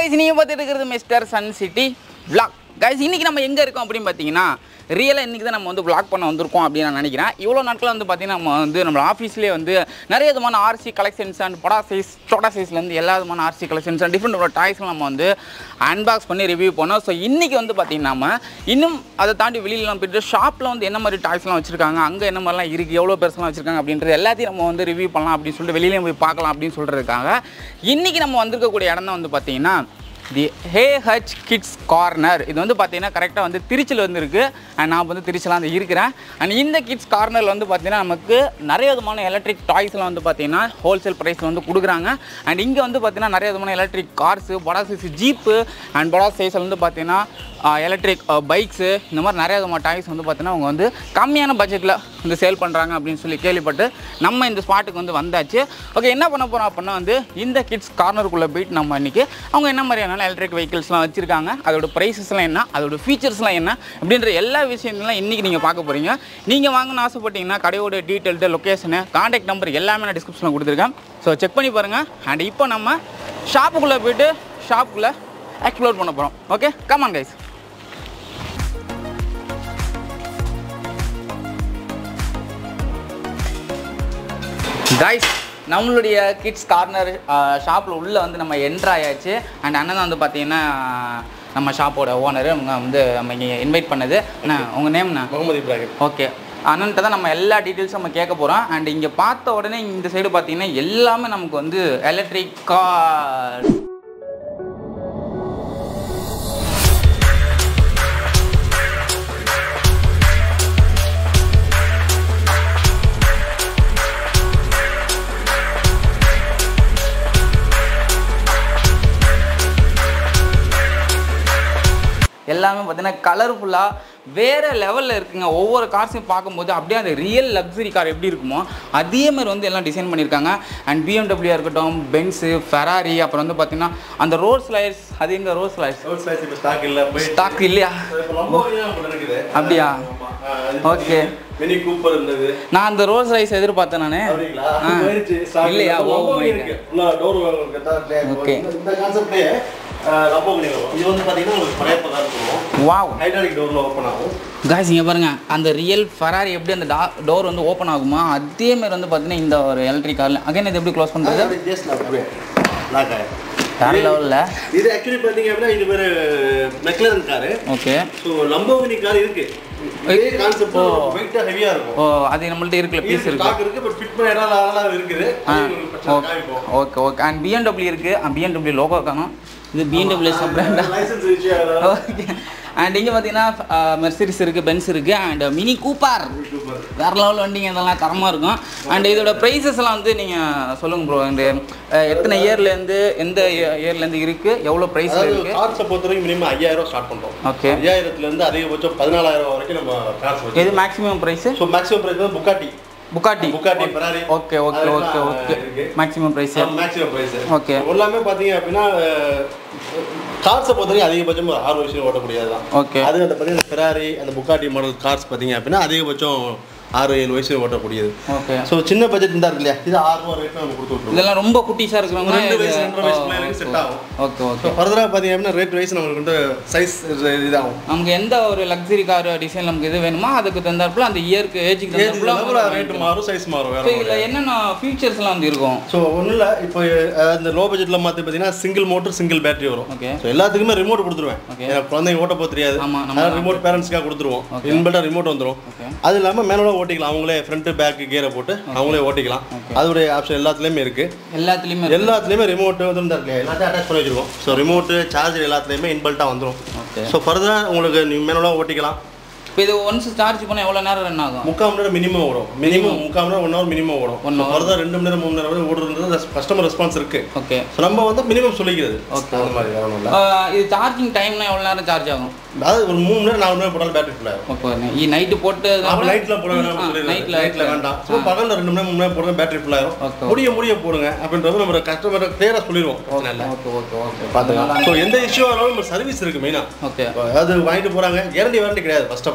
Guys நீங்கள் பார்த்துட்டு இருக்கிறது mister sun city vlog guys இன்றைக்கி நம்ம எங்கே இருக்கோம் அப்படின்னு பார்த்தீங்கன்னா ரியலாக இன்றைக்கி தான் நம்ம வந்து vlog பண்ண வந்திருக்கோம் அப்படின்னு நான் நினைக்கிறேன் இவ்வளோ நாட்கள் வந்து பார்த்தீங்கன்னா நம்ம வந்து நம்ம ஆஃபீஸ்லேயே வந்து நிறைய விதமான ஆர்சி கலெக்ஷன்ஸ் அண்ட் படா சைஸ் சோட்டா சைஸ்லேருந்து எல்லா விதமான ஆர்சி கலெக்ஷன்ஸ் அண்ட் டிஃப்ரெண்ட் டாய்ஸ்லாம் நம்ம வந்து அன்பாக்ஸ் பண்ணி ரிவ்யூ பண்ணோம் ஸோ இன்றைக்கி வந்து பார்த்தீங்கன்னா நம்ம இன்னும் அதை தாண்டி வெளியிலலாம் போயிட்டு ஷாப்பில் வந்து என்ன மாதிரி டாய்ஸ்லாம் வச்சுருக்காங்க அங்கே என்ன மாதிரிலாம் இருக்குது எவ்வளோ பெருசெல்லாம் வச்சுருக்காங்க அப்படின்றது எல்லாத்தையும் நம்ம வந்து ரிவ்யூ பண்ணலாம் அப்படின்னு சொல்லிட்டு வெளியிலேயும் போய் பார்க்கலாம் அப்படின்னு சொல்கிறதுக்காக இன்றைக்கி நம்ம வந்திருக்கக்கூடிய இடம் தான் வந்து பார்த்தீங்கன்னா தி ஹே ஹச் கிட்ஸ் கார்னர் இது வந்து பார்த்தீங்கன்னா கரெக்டாக வந்து திருச்சியில் வந்து இருக்குது அண்ட் நான் வந்து திருச்சியில் வந்து இருக்கிறேன் அண்ட் இந்த கிட்ஸ் கார்னரில் வந்து பார்த்தீங்கன்னா நமக்கு நிறைய விதமான எலக்ட்ரிக் டாய்ஸ்லாம் வந்து பார்த்தீங்கன்னா ஹோல்சேல் ப்ரைஸில் வந்து கொடுக்குறாங்க அண்ட் இங்கே வந்து பார்த்தீங்கன்னா நிறைய விதமான எலக்ட்ரிக் கார்ஸு படா சைஸ் ஜீப்பு அண்ட் படா சைஸில் வந்து பார்த்தீங்கன்னா எலக்ட்ரிக் பைக்ஸு இந்த மாதிரி நிறைய விதமான டாய்ஸ் வந்து பார்த்தீங்கன்னா அவங்க வந்து கம்மியான பட்ஜெட்டில் வந்து சேல் பண்ணுறாங்க அப்படின்னு சொல்லி கேள்விப்பட்டு நம்ம இந்த ஸ்பாட்டுக்கு வந்து வந்தாச்சு ஓகே என்ன பண்ண போகிறோம் அப்படின்னா வந்து இந்த கிட்ஸ் கார்னருக்குள்ளே போயிட்டு நம்ம இன்றைக்கி அவங்க என்ன மாதிரியான எலக்ட்ரிக் வெஹிக்கிள்ஸ்லாம் வச்சுருக்காங்க அதோட ப்ரைஸஸ்லாம் என்ன அதோட ஃபீச்சர்ஸ்லாம் என்ன அப்படின்ற எல்லா விஷயங்கள்லாம் இன்றைக்கி நீங்கள் பார்க்க போகிறீங்க நீங்கள் வாங்கணும்னு ஆசைப்பட்டீங்கன்னா கடையோட டீட்டெயில்டு லொக்கேஷனு காண்டாக்ட் நம்பர் எல்லாமே நான் டிஸ்கிரிப்ஷனில் கொடுத்துருக்கேன் ஸோ செக் பண்ணி பாருங்கள் அண்ட் இப்போ நம்ம ஷாப்புக்குள்ளே போயிட்டு ஷாப்புக்குள்ளே எக்ஸ்ப்ளோர் பண்ண போகிறோம் ஓகே கமான் கைஸ் கைஸ் நம்மளுடைய கிட்ஸ் கார்னர் ஷாப்பில் உள்ளே வந்து நம்ம என்ட்ரு ஆயாச்சு அண்ட் அண்ணன் தான் வந்து பார்த்தீங்கன்னா நம்ம ஷாப்போட ஓனர் அவங்க வந்து நம்ம இங்கே இன்வைட் பண்ணது அண்ணா உங்கள் நேம்ண்ணா முகமது இப்ராஹிம் ஓகே அண்ணன்ட்ட தான் நம்ம எல்லா டீட்டெயில்ஸும் நம்ம கேட்க போகிறோம் அண்ட் இங்கே பார்த்த உடனே இந்த சைடு பார்த்தீங்கன்னா எல்லாமே நமக்கு வந்து எலக்ட்ரிக் கார் எல்லாமே பார்த்தீங்கன்னா கலர்ஃபுல்லாக வேறு லெவலில் இருக்குங்க ஒவ்வொரு கார்ஸையும் பார்க்கும்போது அப்படியே அந்த ரியல் லக்ஸரி கார் எப்படி இருக்குமோ அதே மாதிரி வந்து எல்லாம் டிசைன் பண்ணியிருக்காங்க அண்ட் பிஎம்டபிள்யூ இருக்கட்டும் பென்ஸு ஃபெராரி அப்புறம் வந்து பார்த்தீங்கன்னா அந்த ரோல்ஸ் லைட்ஸ் அது எங்கே ரோல்ஸ் லைட்ஸ் ரோட் ஸ்லைஸ் இப்போ ஸ்டாக் இல்லை போய் ஸ்டாக் இல்லையா இப்போ லம்போகினியா ஒன்று இருக்குது அப்படியா? ஆமா. ஆ, அது Okay. மினி கூப்பர் இருந்தது நான் அந்த ரோல்ஸ் ரைஸ் எதிர்பார்த்தேன் நான் அப்படிங்களா ஆ. போயிடுச்சு stock இல்லையா இல்லை. ஓ லம்போகினி மை இருக்கு ஃபுல்லா டோர் Okay. இந்த கான்செப்ட்லயே லம்போகினி வரும் இது வந்து பார்த்தீங்கன்னா உங்களுக்கு பழைய பதம் இருக்கும் வாவ் ஹைட்ராலிக் டோர்ல ஓப்பன் ஆகும் காய்ஸ் இங்கே பாருங்க அந்த ரியல் ஃபெராரி எப்படி அந்த டோர் வந்து ஓப்பன் ஆகுமா அதே மாதிரி வந்து பார்த்தீங்கன்னா இந்த ஒரு எலக்ட்ரிக் காரில் அகைன் இது எப்படி க்ளோஸ் பண்ணுறது அது ஜஸ்ட் அப்படியே லாக் ஆயிடும் வேற லெவலில் இது ஆக்சுவலி பார்த்தீங்க அப்படின்னா இது பேர் McLaren car okay so Lamborghini car இருக்கு இதே கான்செப்ட் வெயிட்டாக ஹெவியாக இருக்கும் ஓ அது நம்மள்ட்ட இருக்குல்ல பீஸ் இருக்கு ஸ்டாக் இருக்கு பட் ஃபிட் பண்ண இடம் அதெல்லாம் இருக்குது ஆ அது உங்களுக்கு பிரச்சனை காமிப்போம். ஓகே ஓகே அண்ட் பிஎன்டபிள்யூ இருக்குது பிஎன்டபிள்யூ லோகோ காணும் இது பிஎன்டபிள்யூ சப் பிராண்டா லைசன்ஸ் இஷ்யூ ஆகலாம் ஓகே அண்ட் இங்கே பார்த்தீங்கன்னா மெர்சிடிஸ் இருக்குது பென்ஸ் இருக்குது அண்ட் மினி கூப்பார் வேறு லெவல் வண்டிங்க இதெல்லாம் தரமாக இருக்கும் அண்ட் இதோட ப்ரைஸஸ் எல்லாம் வந்து நீங்கள் சொல்லுங்கள் ப்ரோ இந்த அஹ், எத்தனை இயர்லேருந்து எந்த இயர்லேருந்து இருக்குது எவ்வளோ ப்ரைஸில் அதாவது இருக்குது கார்ஸை பொறுத்த வரைக்கும் மினிமம் ஐயாயிரம் ரூபா ஸ்டார்ட் பண்றோம் Okay. ஐயாயிரத்துல இருந்து அதிகபட்சம் பதினாலாயிரம் வரைக்கும் நம்ம கார்ஸ் எது வச்சு maximum price so maximum price வந்து Bugatti Bugatti Bugatti Ferrari okay okay okay okay maximum price maximum price Okay. எல்லாமே பாத்தீங்க அப்படின்னா கார்ஸை பொறுத்த வரைக்கும் அதிகபட்சம் ஒரு ஆறு வருஷம் ஓட்டக்கூடியது தான் ஓகே அது அந்த பார்த்தீங்கன்னா ஃபெராரி அந்த புக்காட்டி மாடல் கார்ஸ் பார்த்தீங்க அப்படின்னா அதிகபட்சம் ஆறு ஏழு வயசு ஓட்டக்கூடியது ஓகே ஸோ சின்ன பட்ஜெட் இருந்தா இருக்கு இல்லையா இது ஆறு ரூபா ரேட் நம்ம கொடுத்து விட்டுருவோம் இதெல்லாம் ரொம்ப குட்டிஸாக இருக்கிறவங்க ரெண்டு வயசு ரெண்டரை வயசு பிள்ளைங்களுக்கு செட் ஆகும் ஓகே ஓகே ஸோ ஃபர்தராக பார்த்தீங்க அப்படின்னா ரேட் வைஸ் நம்மளுக்கு வந்து சைஸ் இதாகும் நமக்கு எந்த ஒரு லக்ஸரி கார் டிசைன் நமக்கு இது வேணுமோ அதுக்கு தகுந்தாப்புல அந்த இயருக்கு ஏஜுக்கு தகுந்தாப்புல ரேட் மாறும் சைஸ் மாறும் இப்போ வேற இதில் என்னென்ன ஃபீச்சர்ஸ்லாம் வந்து இருக்கும் ஸோ ஒன்றும் இல்லை இப்போ அஹ், இந்த லோ பட்ஜெட்டில் மாற்றி பார்த்தீங்கன்னா சிங்கிள் மோட்டர் சிங்கிள் பேட்டரி வரும் ஓகே ஸோ எல்லாத்துக்குமே ரிமோட் கொடுத்துருவேன் Okay. ஏன்னா குழந்தைங்க ஓட்ட போக தெரியாது ஆமா, நம்ம அதனால ரிமோட் பேரண்ட்ஸ்க்காக கொடுத்துருவோம் இன்பில்டாக ரிமோட் வந்துடும் ஓகே அது இல்லாமல் மேனுவலாக ஓட்டிக்கலாம் அவங்களே ஃப்ரண்ட்டு பேக்கு கியரை போட்டு அவங்களே ஓட்டிக்கலாம் அதோடைய ஆப்ஷன் எல்லாத்துலேயுமே இருக்குது எல்லாத்துலேயுமே இருக்கு. எல்லாத்துலேயுமே ரிமோட் வந்து இருந்தா இல்லையா எல்லாத்தையும் அட்டாச் பண்ணி வச்சிருக்கோம் ஸோ ரிமோட்டு சார்ஜர் எல்லாத்துலேயுமே இன்பில்ட்டாக வந்துடும் ஓகே ஸோ ஃபர்தராக உங்களுக்கு நீ மேனுவலாக ஓட்டிக்கலாம் இப்போ இது ஒன்ஸ் சார்ஜ் பண்ணால் எவ்வளோ நேரம் ரன் ஆகும் முக்கால் மணி நேரம் மினிமம் ஓடும் மினிமம் முக்கால் மணி நேரம் ஒன் ஹவர் மினிமம் ஓடும் One ஒன் ஹவர் ரெண்டு மணி நேரம் மூணு நேரம் வரை ஓடுறது கஸ்டமர் ரெஸ்பான்ஸ் இருக்கு ஓகே ஸோ நம்ம வந்து மினிமம் சொல்லிக்கிறது Okay. அந்த மாதிரி வேற ஒண்ணும் இல்ல. இது சார்ஜிங் டைம்னா எவ்வளோ நேரம் சார்ஜ் ஆகும் அதாவது ஒரு மூணு நேரம் நாலு நேரம் போட்டாலும் பேட்டரி ஃபுல் ஆகும் ஓகே நைட்டு போட்டு அப்போ நைட்ல போட வேணாம் நைட்டில் நைட்ல வேண்டாம் ஸோ பகல்ல ரெண்டு மணி நேரம் மூணு நேரம் போடுங்க பேட்டரி ஃபுல் ஆயிரும் Okay. முடிய முடிய போடுங்க அப்படின்றது நம்ம கஸ்டமர் கிளியரா சொல்லிடுவோம் பிரச்சனை இல்லை ஓகே ஓகே ஓகே பார்த்துக்கலாம் ஸோ எந்த இஷ்யூ ஆனாலும் நம்ம சர்வீஸ் இருக்கு மெயினா ஓகே அதாவது வாங்கிட்டு போறாங்க கேரண்டி வாரண்டி கிடையாது first of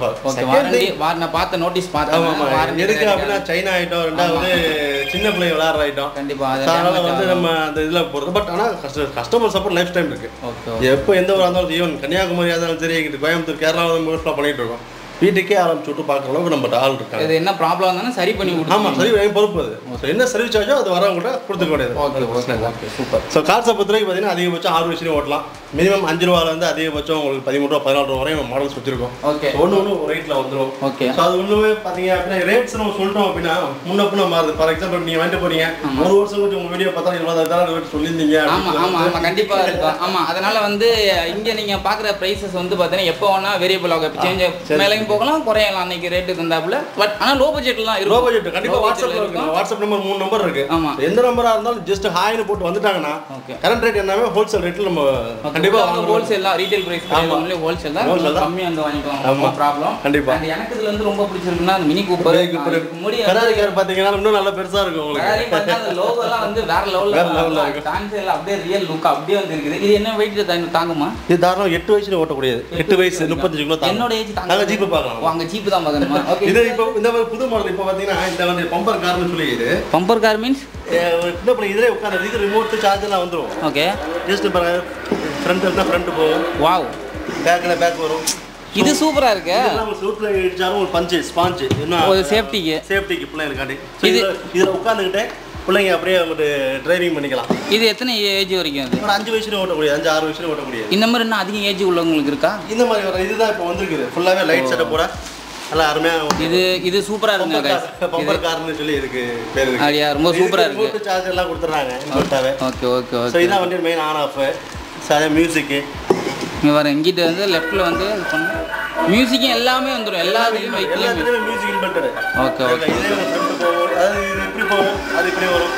offer okay warranty வார நான் பார்த்த நோட்டீஸ் ஆமா ஆமா பார்த்தேன் எதுக்கு அப்படின்னா சைனா ஐட்டம் ரெண்டாவது சின்ன பிள்ளைங்க விளையாடுற ஐட்டம் கண்டிப்பா So, அதனால வந்து நம்ம அந்த இதுல போறது பட் ஆனா கஸ்டமர் சப்போர்ட் லைஃப் டைம் இருக்கு ஓகே எப்போ எந்த ஒரு இருந்தாலும் ஈவன் கன்னியாகுமரியா இருந்தாலும் சரி இங்கிட்டு கோயம்புத்தூர் கேரளாவில் மூவ்ஸ்லாம் பண்ணிட்டு இருக்கோம் வீட்டுக்கே ஆரம்பிச்சு விட்டு பார்க்குற அளவுக்கு நம்ம ஆள் இருக்காங்க இது என்ன ப்ராப்ளம் இருந்தாலும் சரி பண்ணி ஆமா விடுவோம் சரி வாங்கி பொறுப்பு அது So, என்ன சர்வீஸ் சார்ஜோ அது வரவங்கள்ட்ட கொடுத்துக்க வேண்டியது okay okay okay super so கார்ஸை பொறுத்த வரைக்கும் பார்த்தீங்கன்னா அதிகபட்சம் ஆறு வயசுலையும் ஓட்டலாம் மினிமம் அஞ்சு ரூபாலேருந்து அதிகபட்சம் உங்களுக்கு பதிமூணு ரூபா பதினாலு ரூபா வரையும் மாடல்ஸ் வச்சிருக்கோம் ஓகே ஒன்று ஒன்று ஒரு ரேட்டில் வந்துடும் ஓகே ஸோ அது ஒன்றுமே பார்த்தீங்க அப்படின்னா ரேட்ஸ் நம்ம சொல்லிட்டோம் அப்படின்னா முன்ன பின்ன மாறுது ஃபார் எக்ஸாம்பிள் நீங்கள் வாங்கிட்டு போறீங்க ஒரு வருஷம் கொஞ்சம் உங்கள் வீடியோ பார்த்தா இருபதாயிரம் ரேட் சொல்லியிருந்தீங்க ஆமா ஆமா ஆமா கண்டிப்பா இருக்கும் ஆமா அதனால வந்து இங்க நீங்க பாக்குற பிரைசஸ் வந்து பாத்தீங்கன்னா எப்போ வேணா வேரியபிள் ஆகும் இப்போ சேஞ்ச் சரி. மேலையும் போகலாம் குறையலாம் அன்னைக்கு ரேட்டு தந்தாப்புல பட் ஆனா லோ பட்ஜெட்ல தான் லோ இருக்கும் பட்ஜெட் கண்டிப்பாக Low வாட்ஸ்அப்ல budgetல இருக்கு வாட்ஸ்அப் நம்பர் மூணு நம்பர் இருக்கு ஆமா. எந்த நம்பரா இருந்தாலும் ஜஸ்ட் ஹாய்னு போட்டு வந்துட்டாங்கன்னா ஓகே கரண்ட் ரேட் என்னவே ஹோல்சேல் ரேட்ல நம்ம கண்டிப்பா கண்டிப்பா வாங்குறோம் ஹோல்சேல் தான் ரீட்டைல் பிரைஸ் ஆமா. ஒன்லி ஹோல்சேல் தான் Wholesale தான். கம்மியா வந்து வாங்கிக்கலாம் ஆமா. நோ ப்ராப்ளம் கண்டிப்பா. அண்ட் எனக்கு இதுல வந்து ரொம்ப பிடிச்சிருக்குன்னா அந்த மினி கூப்பர் முடி ஃபெராரி கார் பாத்தீங்கன்னா இன்னும் நல்லா பெருசா இருக்கும் உங்களுக்கு ஃபெராரி பார்த்தா அந்த logo எல்லாம் வந்து வேற லெவல்ல வேற level ல இருக்கும். ஃபேன்ஸ் எல்லாம் அப்படியே ரியல் லுக் அப்படியே வந்து இருக்குது இது என்ன வெயிட் தாங்குமா இது தாராளம் எட்டு வயசுல ஓட்டக்கூடியது எட்டு வயசு முப்பத்தஞ்சு கிலோ தாங்கும். என்னோட ஏஜ் தாங்க நாங்க ஜீப் பார்க்கலாம் ஓ, அங்க ஜீப் தான் பார்க்கணுமா ஓகே இது இப்போ இந்த மாதிரி புது மாடல் இப்போ பாத்தீங்கன்னா இந்த வந்து பம்பர் கார்னு சொல்லி இது பம்பர் கார் மீன்ஸ் அஹ் ஒரு சின்ன பிள்ளை இதுல உட்காந்து இது ரிமோட் சார்ஜர்லாம் வந்துரும் ஓகே ஜஸ்ட் பாருங்க ஃப்ரண்ட் இருந்தால் ஃப்ரண்ட் போகும் வாவ் பேக்கில் பேக் வரும் இது சூப்பரா இருக்கு இதெல்லாம் ஒரு சூட்டில் இடிச்சாலும் ஒரு பஞ்சு ஸ்பாஞ்சு ஒரு இன்னும் சேஃப்டிக்கு சேஃப்டிக்கு பிள்ளைங்களுக்காண்டி இது- இது இதில் உட்காந்துக்கிட்டே பிள்ளைங்க அப்படியே வந்துட்டு டிரைவிங் பண்ணிக்கலாம் இது எத்தனை ஏஜ் வரைக்கும் அது ஒரு அஞ்சு வயசுல ஓட்டக்கூடிய அஞ்சு ஆறு வயசுல ஓட்டக்கூடியது இந்த மாதிரி இன்னும் அதிக ஏஜ் உள்ளவங்களுக்கு இருக்கா இந்த மாதிரி வர இதுதான் இப்போ வந்திருக்குது ஃபுல்லாகவே லைட் செட்டப் கூட நல்லா அருமையாக இது இது சூப்பரா இருக்குங்க guys. இது பம்பர் கார்னு சொல்லி இருக்கு பேர் இருக்கு அப்படியா ரொம்ப சூப்பரா இருக்கு சார்ஜ் எல்லாம் கொடுத்துட்றாங்க இன்வெர்ட்டாவே ஓகே ஓகே ஸோ ஓகே இதான் வண்டி மெயின் ஆன் ஆஃப் அதே மியூசிக்கு இங்க வர இங்கிட்ட வந்து லெஃப்ட்ல வந்து மியூசிக்கும் எல்லாமே வந்துடும் எல்லா இதுலயும் வைக்கலையும் எல்லாத்துலேயுமே மியூசிக் இன்வெர்ட்டர் ஓகே ஓகே இதே ஒரு ஃப்ரண்ட் போகும் அதாவது இது இப்படி போகும் அது இப்படி வரும்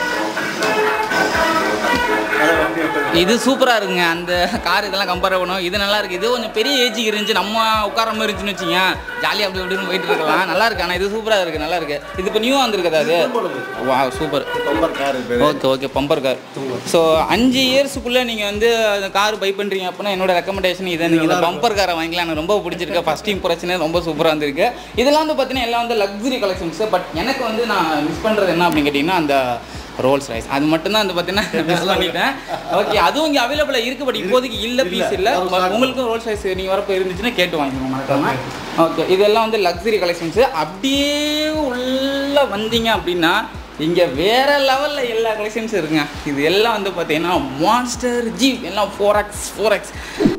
அதான் வண்டி இப்படி. இது சூப்பரா இருக்குங்க அந்த கார் இதெல்லாம் கம்பேர் பண்ணுவோம் இது நல்லா இருக்கு இது கொஞ்சம் பெரிய ஏஜுக்கு இருந்துச்சு நம்ம உட்கார மாதிரி இருந்துச்சுன்னு வச்சுங்க ஜாலியாக அப்படி இப்படின்னு போயிட்டு இருக்கலாம் நல்லா இருக்கு ஆனால் இது சூப்பரா இருக்கு நல்லா இருக்கு இது இப்போ நியூ வந்திருக்குதா அது வா சூப்பர் பம்பர் கார் பேர் okay okay bumper car so அஞ்சு இயர்ஸுக்குள்ளே நீங்கள் வந்து அந்த கார் பை பண்ணுறீங்க அப்படின்னா என்னோட ரெக்கமெண்டேஷன் இதை நீங்கள் இந்த பம்பர் காரை வாங்கிக்கலாம் எனக்கு ரொம்ப பிடிச்சிருக்கு ஃபஸ்ட் இம்ப்ரெஷனே ரொம்ப சூப்பராக இருந்திருக்கு இதெல்லாம் வந்து பார்த்தீங்கன்னா எல்லாம் வந்து லக்ஸரி கலெக்ஷன்ஸ் பட் எனக்கு வந்து நான் மிஸ் பண்ணுறது என்ன அப்படின்னு கேட்டிங்கன்னா அந்த ரோல்ஸ் ரைஸ் அது மட்டும்தான் வந்து பார்த்தீங்கன்னா மிஸ் பண்ணிட்டேன் ஓகே அதுவும் இங்கே அவைலபிளாக இருக்குது பட் இப்போதைக்கு இல்லை பீஸ் இல்லை இல்ல. உங்களுக்கும் ரோல்ஸ் ரைஸ் நீங்கள் வரப்போ இருந்துச்சுன்னா கேட்டு வாங்கிக்கோங்க மறக்காம ஓகே இதெல்லாம் வந்து லக்ஸரி கலெக்ஷன்ஸு அப்படியே உள்ள வந்தீங்க அப்படின்னா இங்கே வேற லெவலில் எல்லா கலெக்ஷன்ஸும் இருக்குங்க இது எல்லாம் வந்து பார்த்தீங்கன்னா மான்ஸ்டர் ஜீப் எல்லாம் ஃபோர் எக்ஸ் ஃபோர் எக்ஸ்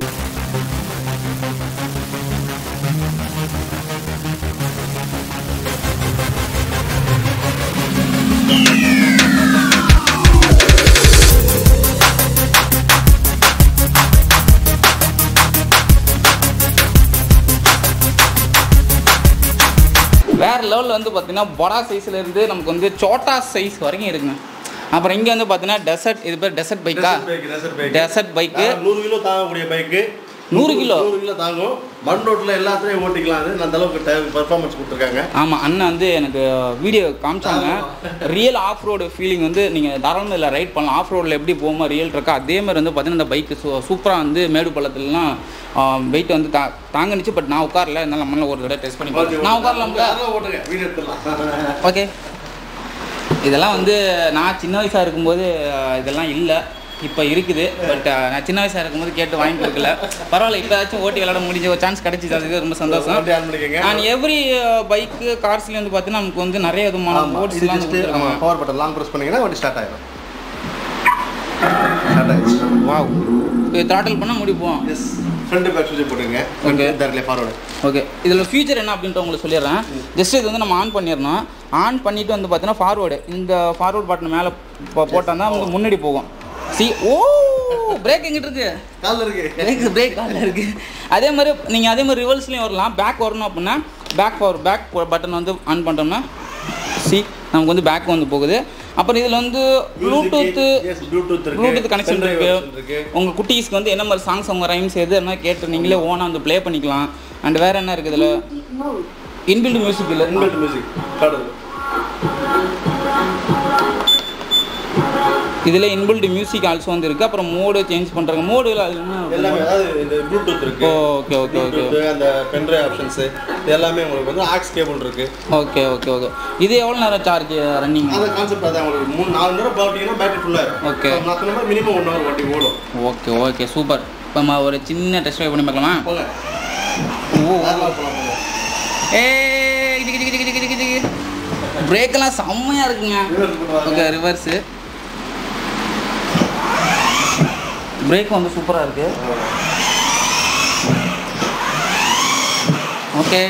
வேற லெவலில் வந்து பார்த்தீங்கன்னா படா சைஸ்ல இருந்து நமக்கு வந்து சோட்டா சைஸ் வரைக்கும் இருக்குங்க அப்புறம் இங்கே வந்து பார்த்தீங்கன்னா டெசர்ட் இது பேர் டெசர்ட் பைக்கா டெசர்ட் பைக்கு நூறு கிலோ தாங்கக்கூடிய பைக்கு நூறு கிலோ? நூறு கிலோ தாங்கும் மண் ரோட்ல எல்லாத்துலயும் ஓட்டிக்கலாம் அது அந்த அளவுக்கு பர்ஃபார்மன்ஸ் கொடுத்துருக்காங்க ஆமாம் அண்ணன் வந்து எனக்கு வீடியோ காமிச்சாங்க ரியல் ஆஃப் ரோடு ஃபீலிங் வந்து நீங்கள் தாராளமாக இதில் ரைட் பண்ணலாம் ஆஃப் ரோடில் எப்படி போகுமோ ரியல் இருக்கா அதே மாதிரி வந்து பார்த்தீங்கன்னா இந்த பைக்கு சூ சூப்பராக வந்து மேடு பள்ளத்துலலாம் வெயிட் வந்து தா தாங்கனிச்சு பட் நான் உட்காரல இருந்தாலும் நம்மளால ஒரு தடவை டெஸ்ட் பண்ணி பார்க்கலாம் நான் உட்காரலாம்ல அதெல்லாம் ஓட்டுங்க வீடியோ எடுத்துடலாம் ஓகே இதெல்லாம் வந்து நான் சின்ன வயசாக இருக்கும்போது அஹ், இதெல்லாம் இல்லை இப்போ இருக்குது பட் நான் சின்ன வயசாக இருக்கும்போது கேட்டு வாங்கி கொடுக்கல பரவாயில்ல இப்போதாச்சும் ஓட்டி விளாட முடிஞ்ச ஒரு சான்ஸ் கிடைச்சிது அதுக்கு ரொம்ப சந்தோஷம் வண்டி ஆன் பண்ணிக்கங்க அண்ட் எவ்ரி பைக்கு கார்ஸ்லேயும் வந்து பார்த்தீங்கன்னா நமக்கு வந்து நிறைய விதமான ஆமா, இது போர்ட்ஸ்லாம் just ஆமா, power button long press பண்ணீங்கன்னா வண்டி ஸ்டார்ட் ஆயிடும் ஸ்டார்ட் ஆயிடுச்சு வாவ் இப்போ த்ராட்டில் பண்ணால் முடிப்போம் எஸ் ஃப்ரண்ட் பேக் சுவிட்ச் போட்டுங்க Okay. தரல ஃபார்வர்டு ஓகே இதில் ஃபியூச்சர் என்ன அப்படின்ட்டு உங்களுக்கு சொல்லிடுறேன் ஜஸ்ட் இது வந்து நம்ம ஆன் பண்ணிடணும் ஆன் பண்ணிட்டு வந்து பார்த்தீங்கன்னா ஃபார்வேர்டு இந்த ஃபார்வர்ட் பட்டன் மேலே போட்டால் தான் வந்து முன்னாடி போகும் சி ஓ பிரேக் எங்கிட்டு இருக்கு கால்ல இருக்கு பிரேக் பிரேக் காலில் இருக்கு அதே மாதிரி நீங்கள் அதே மாதிரி ரிவர்ஸ்லையும் வரலாம் பேக் வரணும் அப்படின்னா பேக் பவர் பேக் பட்டன் வந்து ஆன் பண்ணிட்டோம்னா சி நமக்கு வந்து பேக் வந்து போகுது அப்புறம் இதில் வந்து ப்ளூடூத்து எஸ் ப்ளூடூத் இருக்கு ப்ளூடூத் கனெக்ஷன் Pendrive இருக்கு option இருக்கு உங்கள் குட்டீஸ்க்கு வந்து என்ன மாதிரி சாங்ஸ் அவங்க ரைம்ஸ் எது என்ன கேட்டு நீங்களே ஓனாக வந்து ப்ளே பண்ணிக்கலாம் அண்ட் வேற என்ன இருக்குது இதில் இன்பில்ட் மியூசிக் இல்லை இன்பில்ட் மியூசிக் கார்டு இதில் இன்பில்ட் மியூசிக் ஆல்சோ வந்து இருக்குது அப்புறம் மோடு சேஞ்ச் பண்ணுறாங்க மோடு எல்லாமே அதாவது இந்த ப்ளூடூத் இருக்கு ஓகே ஓகே ஓகே Bluetooth, அந்த பென்ட்ரைவ் ஆப்ஷன்ஸ் இது எல்லாமே உங்களுக்கு வந்து ஆக்ஸ் கேபிள் இருக்கு ஓகே ஓகே ஓகே இது எவ்வளோ நேரம் சார்ஜ் ரன்னிங் அந்த கான்செப்ட் அதான் உங்களுக்கு மூணு நாலு நேரம் பார்த்தீங்கன்னா பேட்டரி ஃபுல்லாக Okay. நான் சொன்ன மாதிரி மினிமம் ஒன் ஹவர் வண்டி ஓடும் ஓகே ஓகே சூப்பர் இப்போ நம்ம ஒரு சின்ன டெஸ்ட் ட்ரைவ் பண்ணி பார்க்கலாமா போங்க ஓ தாராளமா போலாம் போங்க. ஏ பிரேக்கெல்லாம் செம்மையாக இருக்குங்க Reverse போட்டு வாங்க. ஓகே ரிவர்ஸு பிரேக் வந்து சூப்பராக இருக்கு ஓகே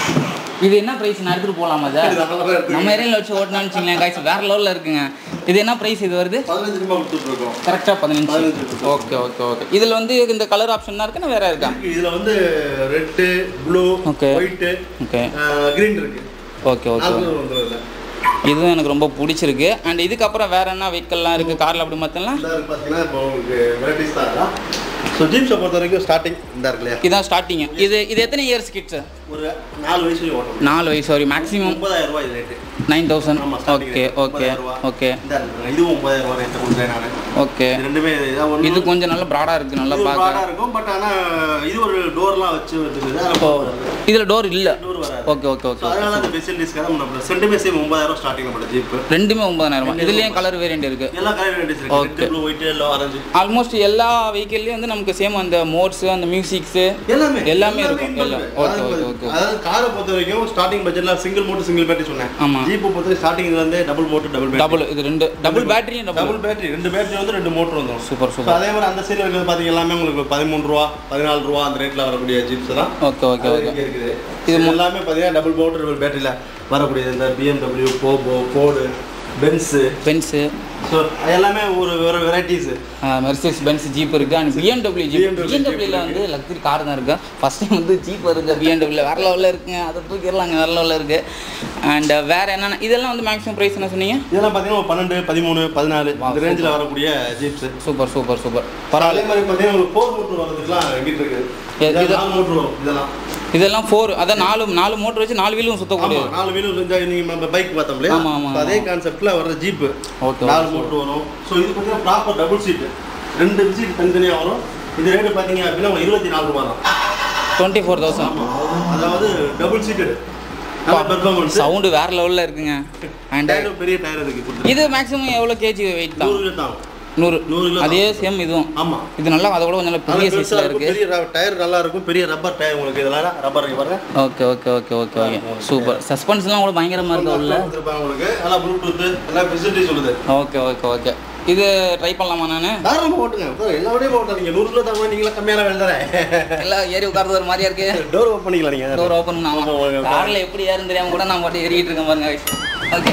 இது என்ன ப்ரைஸ் நான் எடுத்துகிட்டு போகலாமா சார் இது நல்லா தான் இருக்கு. நம்ம ஏரியாவில் வச்சு ஓட்டணும்னு வச்சுங்களேன் காய்ச்சி வேறு லெவலில் இருக்குங்க இது என்ன ப்ரைஸ் இது வருது பதினஞ்சு ரூபாய் கொடுத்துட்டு இருக்கோம் கரெக்டாக பதினஞ்சு பதினஞ்சு. ஓகே ஓகே ஓகே இதில் வந்து இந்த கலர் ஆப்ஷன் தான் இருக்குன்னா வேறு இருக்கா இருக்கு. இதுல வந்து red blue Okay. White okay green இருக்கு ஓகே ஓகே நாலு கலர் வந்துருதுல இதுவும் எனக்கு ரொம்ப பிடிச்சிருக்கு அண்ட் இதுக்கப்புறம் வேற என்ன வெஹிக்கல்லாம் இருக்குது காரில் அப்படி மற்றலாம் இந்த இருக்கு பார்த்தீங்கன்னா இப்போ உங்களுக்கு வெரைட்டிஸ் தான் ஸோ ஜீப்ஸை பொறுத்த வரைக்கும் ஸ்டார்டிங் இந்த இருக்கு இல்லையா இதான் ஸ்டார்டிங் இது இது எத்தனை இயர்ஸ் கிட்ஸ் ஒரு நாலு வயசு ஓட்டம் நாலு வயசு வரை மேக்ஸிமம் ஒன்பதாயிரம் ரூபாய் இது ரேட்டு நைன் தௌசண்ட் ஆமா, starting ஓகே rate ஓகே ஒன்பதாயிரம் ரூபாய். ஓகே இந்த இருக்கு. இதுவும் ஒன்பதாயிரம் ரூபாய் ரேட்டு கொடுத்தேன் நான் ஓகே இது ரெண்டுமே இதான் ஒண்ணு- இது கொஞ்சம் நல்லா ப்ராடாக இருக்குது நல்லா இது ஒரு பார்க்க broad-ஆ இருக்கும் பட் ஆனா இது ஒரு டோர்லாம் வச்சு இருக்குது இப்போ இதில் டோர் இல்லை டோர் வராது ஓகே ஓகே ஸோ ஓகே அதனால அந்த ஃபெசிலிட்டிஸ்க்காக நம்ம ரெண்டுமே சேம் ஒன்பதாயிரம் ஸ்டார்டிங் நம்ம ஜீப் ரெண்டுமே ஒன்பதாயிரமா இதுலேயும் கலர் வேரியண்ட் இருக்குது எல்லா கலர் வெரைட்டிஸ் இருக்கு Okay. Red blue white yellow orange almost எல்லா வெஹிக்கிள்லேயும் வந்து நமக்கு சேம் அந்த மோட்ஸு அந்த மியூசிக்ஸு எல்லாமே எல்லாமே இருக்கும். inbuilt. எல்லாம். Okay, அதாவது okay, okay. அதாவது காரை பொறுத்த வரைக்கும் ஸ்டார்டிங் பட்ஜெட்ல சிங்கிள் மோட்டர் சிங்கிள் பேட்டரி சொன்னேன் ஆமா. ஜீப் பொறுத்த வரைக்கும் ஸ்டார்டிங்ல இருந்தே double motor double battery double இது ரெண்டு டபுள் பேட்டரியும் டபுள் டபுள் பேட்டரி ரெண்டு பேட்டரி வந்து ரெண்டு மோட்டர் வந்துடும் சூப்பர் ஸோ சூப்பர் அதே மாதிரி அந்த சைடு இருக்கிறது பார்த்தீங்க எல்லாமே உங்களுக்கு பதிமூணு ரூபா பதினாலு ரூபா அந்த ரேட்ல வரக்கூடிய ஜீப்ஸ் தான் ஓகே ஓகே அது ஓகே இங்க இருக்குது இது எல்லாமே பார்த்தீங்கன்னா டபுள் மோட்டர் டபுள் பேட்டரியில் வரக்கூடிய இந்த பிஎம்டபிள்யூ போபோ ஃபோர்டு பென்ஸு பென்ஸு ஸோ எல்லாமே ஒரு ஒரு வெரைட்டிஸ் மெர்சிஸ் பென்ஸ் ஜீப் இருக்கு அண்ட் பிஎன்டபிள்யூ ஜீப் BMW பிஎன்டபிள்யூல வந்து லக்ஸரி கார் தான் இருக்கு ஃபர்ஸ்ட் டைம் வந்து ஜீப் இருக்கு பிஎன்டபிள்யூ வேற லெவலில் இருக்குங்க அதை தூக்கிடலாங்க வேற லெவலில் இருக்கு அண்ட் வேற என்னென்ன இதெல்லாம் வந்து மேக்ஸிமம் ப்ரைஸ் என்ன சொன்னீங்க இதெல்லாம் பார்த்தீங்கன்னா ஒரு பன்னெண்டு பதிமூணு பதினாலு இந்த ரேஞ்சில் வரக்கூடிய ஜீப்ஸ் சூப்பர் சூப்பர் சூப்பர் அதே பரவாயில்ல மாதிரி பார்த்தீங்கன்னா உங்களுக்கு ஃபோர் மோட்டர் வரதுக்குலாம் எங்கிட்ட இருக்குது எ- இது- இதெல்லாம் நாலு மோட்டர் வரும் இதெல்லாம் இதெல்லாம் ஃபோர் அதான் நாலு நாலு மோட்டர் வச்சு நாலு வீலும் ஆமா சுத்தக்கூடியது நாலு வீலும் இருந்தா நீங்க நம்ம பைக் பார்த்தோம் இல்லையா ஆமா, ஆமா, So, அதே கான்செப்ட்ல வர்ற ஜீப் Okay, நாலு okay. மோட்டர் வரும் ஸோ இது பார்த்தீங்கன்னா ப்ராப்பர் டபுள் சீட் ரெண்டு சீட் தனித்தனியா வரும் இது ரேட்டு பார்த்தீங்க அப்படின்னா உங்களுக்கு இருபத்தி நாலு ரூபா தான் டுவெண்ட்டி ஃபோர் தௌசண்ட் ஆமா அதாவது டபுள் சீட்டட் நல்ல பெர்ஃபார்மன்ஸ் சவுண்டு வேற லெவலில் இருக்குங்க அண்ட் டயர் பெரிய டயர் அதுக்கு கொடுத்து இது மேக்ஸிமம் எவ்வளோ கேஜி வெயிட் தான் நூறு கிலோ தான் நூறு நூறு கிலோ அதே சேம் இதுவும் ஆமா இது நல்லா அதை விட கொஞ்சம் நல்லா பெரிய நல்லா பெருசா சைஸில் இருக்கும், இருக்கு பெரிய டயர் நல்லா இருக்கும் பெரிய ரப்பர் டயர் உங்களுக்கு இதெல்லாம் ரப்பர் இருக்கு பாருங்க okay okay okay okay okay super சஸ்பென்ஸ்லாம் கூட பயங்கரமாக இருக்கு உள்ள கொடுத்துருப்பாங்க உங்களுக்கு நல்லா ப்ளூடூத் எல்லா ஃபெசிலிட்டி சொல்லுது ஓகே ஓகே ஓகே இது ட்ரை பண்ணலாமா நான் தாராளமாக ஓட்டுங்க bro, எல்லா வழியும் ஓட்டாதீங்க நூறு கிலோ தான் நீங்களா கம்மியான வேலை தரேன் எல்லாம் ஏறி உட்கார்றது ஒரு மாதிரியா இருக்கு டோர் ஓப்பன் பண்ணிக்கலாம் நீங்க டோர் ஓப்பன் ஆமா, பண்ணாமல் ஆமா. காரில் எப்படி ஏறுன்னு தெரியாமல் கூட நான் பாட்டு ஏறிட்டு இருக்கேன் பாருங்க ஓகே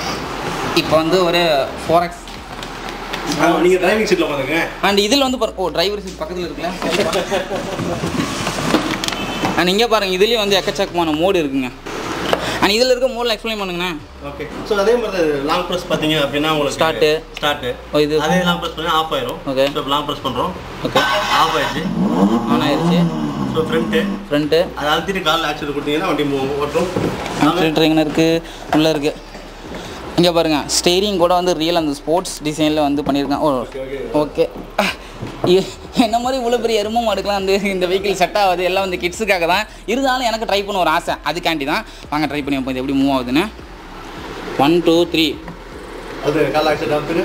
இப்போ வந்து ஒரு ஃபோர் எக்ஸ் ஆமா, நீங்க டிரைவிங் சீட்ல பாருங்க அண்ட் இதில் வந்து பாரு ஓ டிரைவர் சீட் பக்கத்தில் இருக்குல்ல அண்ட் இங்கே பாருங்க இதுலேயும் வந்து எக்கச்சக்கமான மோடு இருக்குங்க அண்ட் இதில் இருக்க மோடில் எக்ஸ்பிளைன் பண்ணுங்கண்ணே ஓகே ஸோ அதே மாதிரி லாங் ப்ரெஸ் பார்த்தீங்க அப்படின்னா உங்களுக்கு Start. ஸ்டார்ட் ஓ இது அதே லாங் ப்ரெஸ் பண்ணி ஆஃப் ஆயிரும் Okay. ஸோ லாங் ப்ரெஸ் பண்ணுறோம் ஓகே ஆஃப் ஆயிடுச்சு ஆன் ஆயிடுச்சு ஸோ ஃப்ரண்ட்டு ஃப்ரண்ட்டு அதை அழுத்திட்டு கால் ஆக்சிடென்ட் கொடுத்தீங்கன்னா வண்டி மூ- ஓட்டும் ஃபில்டர் எங்கே இருக்குது உள்ளே இருக்குது இங்கே பாருங்க ஸ்டேரிங் கூட வந்து ரியல் அந்த ஸ்போர்ட்ஸ் டிசைனில் வந்து பண்ணியிருக்கேன் ஓ ஓகே என்ன மாதிரி இவ்வளோ பெரிய எரும மாடுக்கெலாம் வந்து இந்த வெஹிக்கிள் செட் ஆகுது எல்லாம் வந்து கிட்ஸுக்காக தான் இருந்தாலும் எனக்கு ட்ரை பண்ண ஒரு ஆசை அதுக்காண்டி தான் வாங்க ட்ரை பண்ணி வைப்போம் இது எப்படி மூவ் ஆகுதுன்னு ஒன் டூ த்ரீ அது கால் ஆக்சிடென்ட் ஆகுது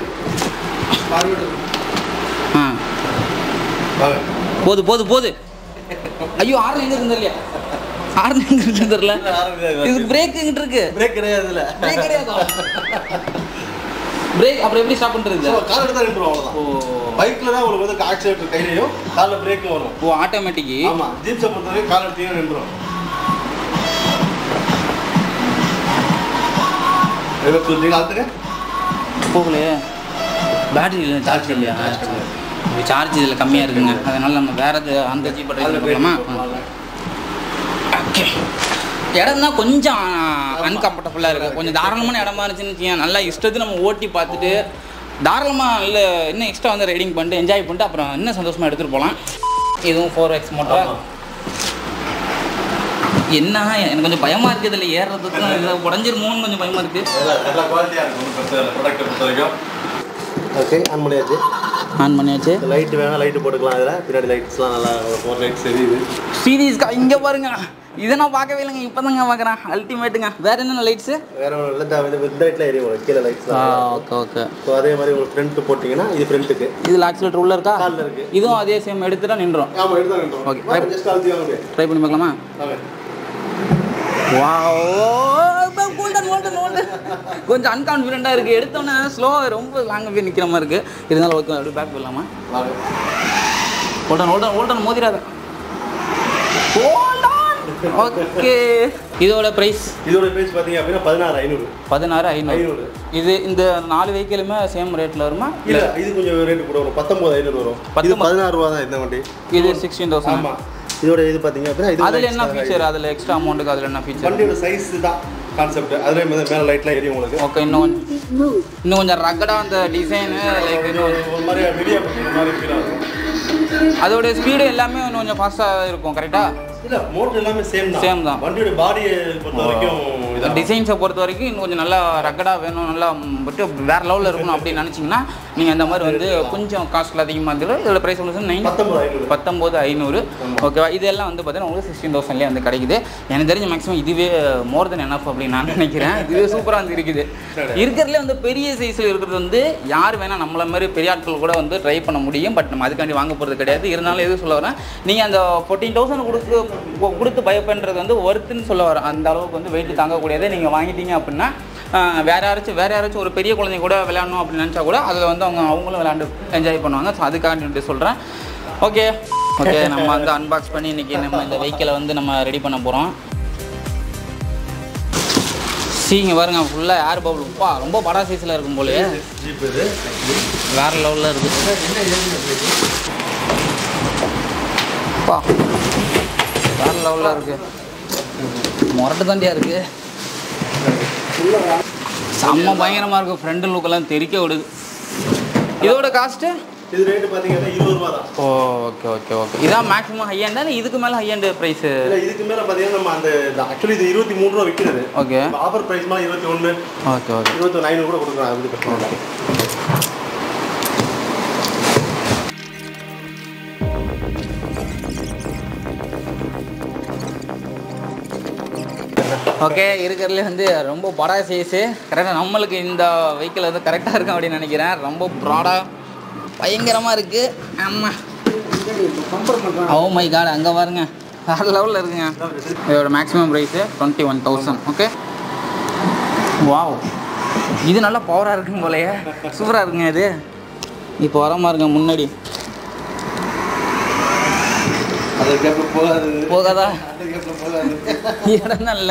ஆ வாங்க போது போது போது ஐயோ ஆறு எங்கே இருந்து இல்லையா ஆறு எங்கே இருந்து தெரியல இது பிரேக் எங்கிட்ட இருக்கு பிரேக் கிடையாது இதில் பிரேக் கிடையாதா பிரேக் அப்புறம் எப்படி ஸ்டாப் பண்ணுறது கால் எடுத்தா நின்றுடும் அவ்வளோதான் ஓ பைக்கில் தான் உங்களுக்கு வந்து ஆக்சிடென்ட் கையிலையும் காலில் பிரேக்கும் வரும் ஓ ஆட்டோமேட்டிக்கு ஆமாம் ஜீப்ஸை பொறுத்த வரைக்கும் கால் எடுத்தீங்கன்னா நின்றுடும் இருபத்தி கொடுத்தீங்களா அதுக்கு போகலையே பேட்டரி இல்லை சார்ஜ் இல்லையா சார்ஜ் இதில் கம்மியாக இருக்குங்க அதனால நம்ம வேற எது அந்த ஜிபி ட்ரை பண்ணலாமா ஓகே இடம் தான் கொஞ்சம் அன்கம்ஃபர்டபுளாக இருக்குது கொஞ்சம் தாராளமான இடமா இருந்துச்சுன்னு வச்சுக்கோங்க நல்லா இஷ்டத்துக்கு நம்ம ஓட்டி பார்த்துட்டு தாராளமாக இல்லை இன்னும் எக்ஸ்ட்ரா வந்து ரைடிங் பண்ணிட்டு என்ஜாய் பண்ணிட்டு அப்புறம் இன்னும் சந்தோஷமாக எடுத்துகிட்டு போகலாம் இதுவும் ஃபோர் எக்ஸ் மோட்டர் ஆமா. என்ன எனக்கு கொஞ்சம் பயமாக இருக்குது இதில் ஏறுறதுக்கும் இதில் உடஞ்சிருமோன்னு கொஞ்சம் பயமாக இருக்குது நல்லா நல்லா குவாலிட்டியாக இருக்கும் ஒன்றும் பிரச்சனை இல்லை ப்ராடக்ட்டை பொறுத்த வரைக்கும் ஓகே ஆன் பண்ணியாச்சு ஆன் பண்ணியாச்சு லைட் வேணா லைட் போட்டுக்கலாம் இதில் பின்னாடி லைட்ஸ்லாம் நல்லா ஃபோர் லைட்ஸ் தெரியுது சீரியஸ்க்கா இங்கே பாருங்க இதை நான் பார்க்கவே இல்லைங்க இப்போ தாங்க பார்க்குறேன் அல்டிமேட்டுங்க வேற என்னென்ன லைட்ஸு வேற ஒன்றும் இல்லை இந்த இந்த இந்த லைட்லாம் எரியும் உங்களுக்கு கீழே லைட்ஸ்லாம் ஓகே ஓகே ஸோ அதே மாதிரி உங்களுக்கு ஃப்ரண்ட் போட்டிங்கன்னா இது ஃப்ரண்ட்டுக்கு இதில் ஆக்சிலேட்டர் உள்ள இருக்கா காலில் இருக்கு இதுவும் அதே சேம் எடுத்துட்டா நின்றோம் ஆமாம் எடுத்து Okay. தான் ஜஸ்ட் அழுத்தி வாங்க அப்படியே ட்ரை பண்ணி பார்க்கலாமா வாங்க கொஞ்சம் அன்கான்ஃபிடென்ட்டாக இருக்குது எடுத்தோன்னே ஸ்லோவாக ரொம்ப லாங்காக போய் நிற்கிற மாதிரி இருக்குது இருந்தாலும் ஓகே அப்படியே பேக் போடலாமா வாங்க ஓல்டன் ஓல்டன் ஓல்டன் மோதிராத ஓகே இதோட ப்ரைஸ் இதோட பேஜ் பார்த்தீங்க அப்படின்னா பதினாறு ஐநூறு பதினாறு ஐநூறு ஐநூறு இது இந்த நாலு வெஹிக்கிளுமே சேம் ரேட்டில் வருமா இல்ல இது கொஞ்சம் ரேட் கூட வரும் பத்தொன்பது ஐநூறு வரும் இது பத்தொன்பது. பதினாறு ரூபா தான் இந்த வண்டி இது சிக்ஸ்டீன் தௌசண்ட் ஆமா இதோட இது பார்த்தீங்க அப்படின்னா இது அதில் என்ன ஃபீச்சர் அதில் எக்ஸ்ட்ரா அமௌண்ட்டுக்கு அதில் என்ன ஃபீச்சர் வண்டியோட சைஸ் தான் கான்செப்ட் அதுல மேல மேல லைட்லாம் எரியும் உங்களுக்கு ஓகே இன்னும் கொஞ்சம் இன்னும் கொஞ்சம் ரக்கடாக அந்த டிசைனு லைக் இன்னும் ஒரு மாதிரி மீடியா மாதிரி ஃபீல் ஆகும் அதோட ஸ்பீடு எல்லாமே இன்னும் கொஞ்சம் ஃபாஸ்ட்டாக இருக்கும் கரெக்டாக இல்ல மோட்டர் எல்லாமே சேம் தான் Same தான். வண்டியோட பாடியை பொறுத்த வரைக்கும் இதான் டிசைன்ஸை பொறுத்த வரைக்கும் இன்னும் கொஞ்சம் நல்லா ரக்கடாக வேணும் நல்லா பட்டு வேற லெவலில் இருக்கணும் அப்படின்னு நினச்சிங்கன்னா நீங்கள் அந்த மாதிரி வந்து கொஞ்சம் காஸ்ட்டில் அதிகமாக இருந்தது இதோட ப்ரைஸ் வந்து நைன் பத்தொன்பது ஐநூறு பத்தொம்போது ஐநூறு ஓகேவா இதெல்லாம் வந்து பார்த்தீங்கன்னா உங்களுக்கு சிக்ஸ்டீன் தௌசண்ட்லேயே வந்து கிடைக்குது எனக்கு தெரிஞ்ச மேக்ஸிமம் இதுவே மோர் தென் எனஃப் அப்படின்னு நான் நினைக்கிறேன் இதுவே சூப்பராக வந்து இருக்குது இருக்கிறதுலே வந்து பெரிய சைஸில் இருக்கிறது வந்து யார் வேணால் நம்மள மாதிரி பெரிய ஆட்கள் கூட வந்து ட்ரை பண்ண முடியும் பட் நம்ம அதுக்காண்டி வாங்க போகிறது கிடையாது இருந்தாலும் எது சொல்ல வரேன் நீங்கள் அந்த ஃபோர்டீன் தௌசண்ட் கொடுத்து கொ- கொடுத்து பயப்படுறது வந்து ஒர்த்துன்னு சொல்ல வரேன் அந்த அளவுக்கு வந்து வெயிட் தாங்கக்கூடியதை நீங்கள் வாங்கிட்டீங்க அப்படின்னா ஆஹ், வேற யாராச்சும் வேற யாராச்சும் ஒரு பெரிய குழந்தை கூட விளையாடணும் அப்படின்னு நினச்சா கூட அதில் வந்து அவங்க அவங்களும் விளையாண்டு என்ஜாய் பண்ணுவாங்க ஸோ அதுக்காண்டி சொல்கிறேன் ஓகே ஓகே நம்ம வந்து அன்பாக்ஸ் பண்ணி இன்னைக்கு நம்ம இந்த வெஹிக்கிளை வந்து நம்ம ரெடி பண்ண போகிறோம் சீங்க பாருங்க ஃபுல்லாக ஏர் பபுள் உப்பா ரொம்ப படா சைஸில் இருக்கும் போலயே ஜீப் இது வேற லெவலில் இருக்குது அப்பா வேற லெவலில் இருக்கு முரட்டு தாண்டியா இருக்கு செம்ம பயங்கரமாக இருக்கும் ஃப்ரண்ட் லுக்கெல்லாம் தெறிக்க விடுது இதோட காஸ்ட்டு இது ரேட்டு பார்த்தீங்கன்னா இருபது ரூபா தான் ஓகே ஓகே ஓகே இதான் மேக்ஸிமம் ஹை ஹேண்டா இதுக்கு மேலே ஹை ஹேண்டு ப்ரைஸு இல்ல இதுக்கு மேல பார்த்தீங்கன்னா நம்ம அந்த ஆக்சுவலி இது இருபத்தி மூணு ரூபா விற்கிறது ஓகே ஆஃபர் ப்ரைஸ் மாதிரி இருபத்தி ஒன்று ஓகே ஓகே இருபத்தி ஒன்று ஐநூறு கூட கொடுக்குறோம் அது வந்து பிரச்சனை இல்லை ஓகே இருக்கிறதுலே வந்து ரொம்ப படா சைஸு கரெக்டாக நம்மளுக்கு இந்த வெஹிக்கிள் வந்து கரெக்டாக இருக்கும் அப்படின்னு நினைக்கிறேன் ரொம்ப ப்ராடாக பயங்கரமாக இருக்குது ஆமாம் ஓ மை காட் அங்கே பாருங்க வேறு லெவலில் இருக்குங்க இதோட maximum price twenty one thousand okay wow இது நல்லா பவராக இருக்கும் போலயே சூப்பராக இருக்குங்க இது இப்போ வர பாருங்க முன்னாடி அதுக்கப்புறம் போகாது போகாதா அதுக்கப்புறம் போகாது இடம் நல்ல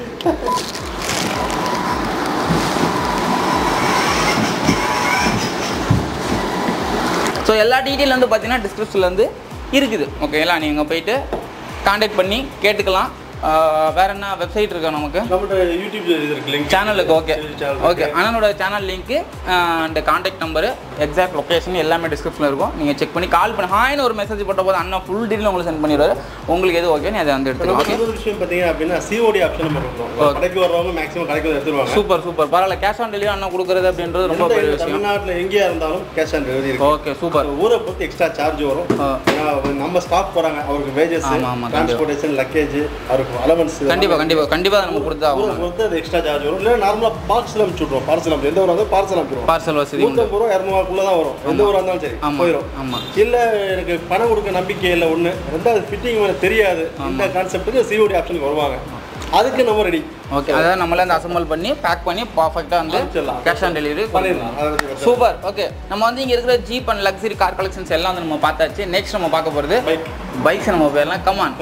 ஸோ எல்லா டீட்டெயில் வந்து பார்த்தீங்கன்னா டிஸ்கிரிப்ஷனில் வந்து இருக்குது ஓகேங்களா நீங்கள் போயிட்டு காண்டாக்ட் பண்ணி கேட்டுக்கலாம் ஆஹ் வேற என்ன வெப்சைட் இருக்கா நமக்கு நம்மகிட்ட யூடியூப் இது இருக்கு லிங்க் சேனலுக்கு ஓகே channel ஓகே அண்ணனோட channel link and contact number exact location எல்லாமே டிஸ்கிரிப்ஷனில் இருக்கும் நீங்கள் செக் பண்ணி கால் பண்ணி ஹாய்னு ஒரு மெசேஜ் போட்ட போது அண்ணன் ஃபுல் டீட்டெயில் உங்களுக்கு சென்ட் பண்ணிடுவாரு உங்களுக்கு எது ஓகே நீ அதை வந்து எடுத்துக்கலாம் ஓகே இன்னொரு விஷயம் பார்த்தீங்க அப்படின்னா சிஓடி ஆப்ஷன் நம்ம கொடுக்குறோம் கடைக்கு வர்றவங்க மேக்ஸிமம் கடைக்கு வந்து எடுத்துருவாங்க சூப்பர் சூப்பர் பரவாயில்ல கேஷ் ஆன் டெலிவரி அண்ணன் கொடுக்குறது அப்படின்றது ரொம்ப எந்த பெரிய விஷயம் தமிழ்நாட்டுல எங்கேயா இருந்தாலும் கேஷ் ஆன் டெலிவரி இருக்கு ஓகே சூப்பர் ஊரை பொறுத்து எக்ஸ்ட்ரா சார்ஜ் வரும் ஆ. ஏன்னா அவர் நம்ம ஸ்டாஃப் போறாங்க அவருக்கு வேஜஸ் ஆமா, ஆமா, கண்டிப்பா. டிரான்ஸ்போர்ட்டேஷன் லக்கேஜ் அவருக்கு அலவன்ஸ் கண்டிப்பா கண்டிப்பா கண்டிப்பா அதை நம்ம கொடுத்தா ஊரை ஆகணும் பொறுத்து அது எக்ஸ்ட்ரா சார்ஜ் வரும் இல்லை நார்மலாக பார்சல் அனுப்பிச்சு விட்ருவோம் பார்சல் அனுப்பி எந்த ஊராக இருந்தாலும் பார்சல் அனுப்பிடுவோம் பார்சல் வசதி உண்டு நூற்றம்பது ரூபா இரநூறுவாக்குள்ள தான் வரும் எந்த ஊராக இருந்தாலும் சரி ஆமா போயிடும் ஆமா இல்ல எனக்கு பணம் கொடுக்க நம்பிக்கை இல்லை ஒண்ணு ரெண்டாவது ஃபிட்டிங் எனக்கு தெரியாது இந்த கான்செப்ட்டுக்கு சிஓடி ஆப்ஷனுக்கு வருவாங்க அதுக்கு நம்ம ரெடி ஓகே அதாவது நம்மளே அந்த அசம்பிள் பண்ணி பேக் பண்ணி பர்ஃபெக்டாக வந்து அனுப்பிச்சிடலாம். கேஷ் ஆன் டெலிவரி பண்ணிடலாம் அதை பத்தி பிரச்சனை சூப்பர் ஓகே நம்ம வந்து இங்கே இருக்கிற jeep and luxury car collections எல்லாம் வந்து நம்ம பார்த்தாச்சு நெக்ஸ்ட் நம்ம பார்க்க போகிறது பைக் பைக்ஸ் நம்ம போயிடலாம் கமான்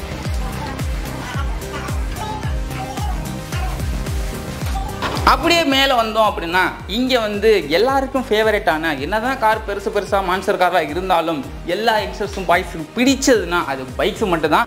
அப்படியே மேலே வந்தோம் அப்படின்னா இங்கே வந்து எல்லாருக்கும் ஃபேவரட்டான என்னதான் கார் பெருசு பெருசாக மான்சர் காராக இருந்தாலும் எல்லா யங்ஸ்டர்ஸும் பாய்ஸுக்கும் பிடிச்சதுன்னா அது பைக்ஸ் மட்டும்தான்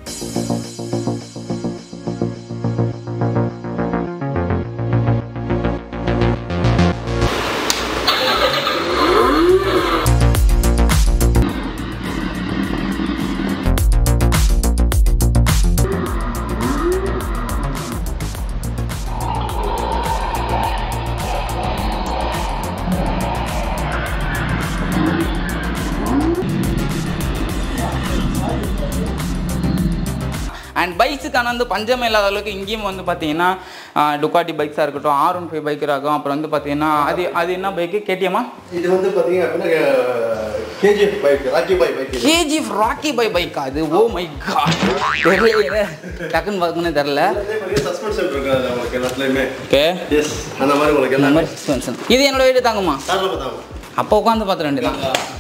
அண்ட் பைக்ஸுக்கான வந்து பஞ்சமே இல்லாத அளவுக்கு இங்கேயும் வந்து பார்த்தீங்கன்னா டுக்காட்டி பைக்ஸாக இருக்கட்டும் ஆர் ஒன் ஃபைவ் பைக் இருக்கும் அப்புறம் வந்து பார்த்தீங்கன்னா அது அது என்ன பைக்கு கேடிஎம்மா இது வந்து பாத்தீங்க அப்படின்னா KGF bike Rocky boy bike KGF Rocky பை பைக் அது ஓ மை காட் தெரியல டக்குன்னு பார்க்கணும்னு தெரில சஸ்பென்ஷன் இருக்கு அதுல உங்களுக்கு எல்லாத்துலயுமே ஓகே எஸ் அந்த மாதிரி உங்களுக்கு இந்த எல்லாமே மாதிரி suspension. இது என்னோட வீடு தாங்குமா கார்ல பார்த்தாங்க அப்போ உட்காந்து பார்த்துட வேண்டியதான்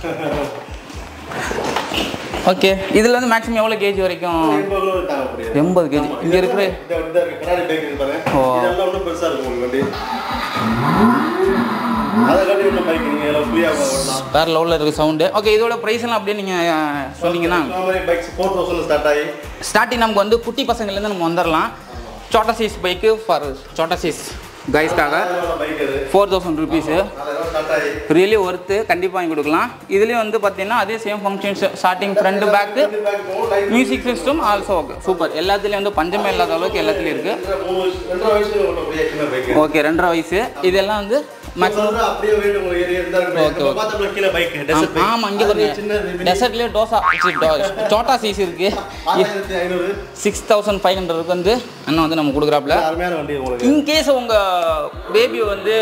ஓகே இதில் வந்து மேக்ஸிமம் எவ்வளோ கேஜி வரைக்கும் எண்பது கிலோ தாங்க முடியாது எண்பது கேஜி ஆமா, இங்கே இருக்கிற இந்த இந்த இருக்கு, கண்ணாடி பைக் இருக்கு பாருங்க ஓ. இதெல்லாம் இன்னும் பெருசா இருக்கும் உங்களுக்கு வண்டி அதை காட்டி உள்ள பைக் நீங்க எல்லாம் ஃப்ரீயா ஓடலாம் வேறு லெவலில் இருக்குது சவுண்டு ஓகே இதோட ப்ரைஸ் எல்லாம் அப்படியே நீங்கள் சொன்னீங்கன்னா இந்த மாதிரி பைக்ஸ் ஃபோர் தௌசண்ட் ஸ்டார்ட் ஆகி ஸ்டார்டிங் நமக்கு வந்து குட்டி பசங்கள்லேருந்து நம்ம வந்துடலாம் சோட்டா சைஸ் பைக்கு ஃபார் சோட்டா சைஸ் கைஸ்க்காக பைக் அது ஃபோர் தௌசண்ட் ருபீஸு நாலாயிரம் ஸ்டார்ட் ஆகி ரியலி ஒர்த்து கண்டிப்பாக வாங்கி கொடுக்கலாம் இதுலேயும் வந்து பார்த்தீங்கன்னா அதே same functions starting front back back போகும் light music system also okay super எல்லாத்துலேயும் வந்து பஞ்சமே இல்லாத அளவுக்கு எல்லாத்துலேயும் இருக்குது மூணு வயசு ரெண்டரை வயசுல ஓட்டக்கூடிய சின்ன பைக் ஓகே ரெண்டரை வயசு இதெல்லாம் வந்து மேக்ஸிமம் அப்படியே ரேட் உங்களுக்கு ஏறி இருந்தா Okay, இருக்கு okay. பார்த்தோம்னா கீழே பைக் டெசர்ட் பைக் ஆமாம் இங்கே பாருங்க சின்ன டெசர்ட்லேயே டோசா சோட்டா சைஸ் இருக்குது ஆயிரத்தி ஐநூறு சிக்ஸ் தௌசண்ட் ஃபைவ் ஹண்ட்ரடுக்கு வந்து அண்ணன் வந்து நம்ம கொடுக்குறாப்புல அருமையான வண்டி உங்களுக்கு இன்கேஸ் உங்கள் பேபி வந்து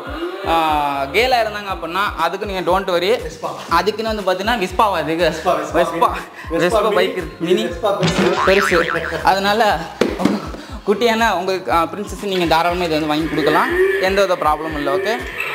கேலாக இருந்தாங்க அப்படின்னா அதுக்கு நீங்கள் டோன்ட் வரி அதுக்குன்னு வந்து பார்த்தீங்கன்னா விஸ்பாவா அதுக்கு Vespa, Vespa Vespa mini. Vespa Vespa bike mini. Mini Vespa பெருசு. பெருசு அதனால குட்டியான உங்கள் பிரின்சஸ் நீங்கள் தாராளமாக இதை வந்து வாங்கி கொடுக்கலாம் எந்த வித ப்ராப்ளமும் இல்லை ஓகே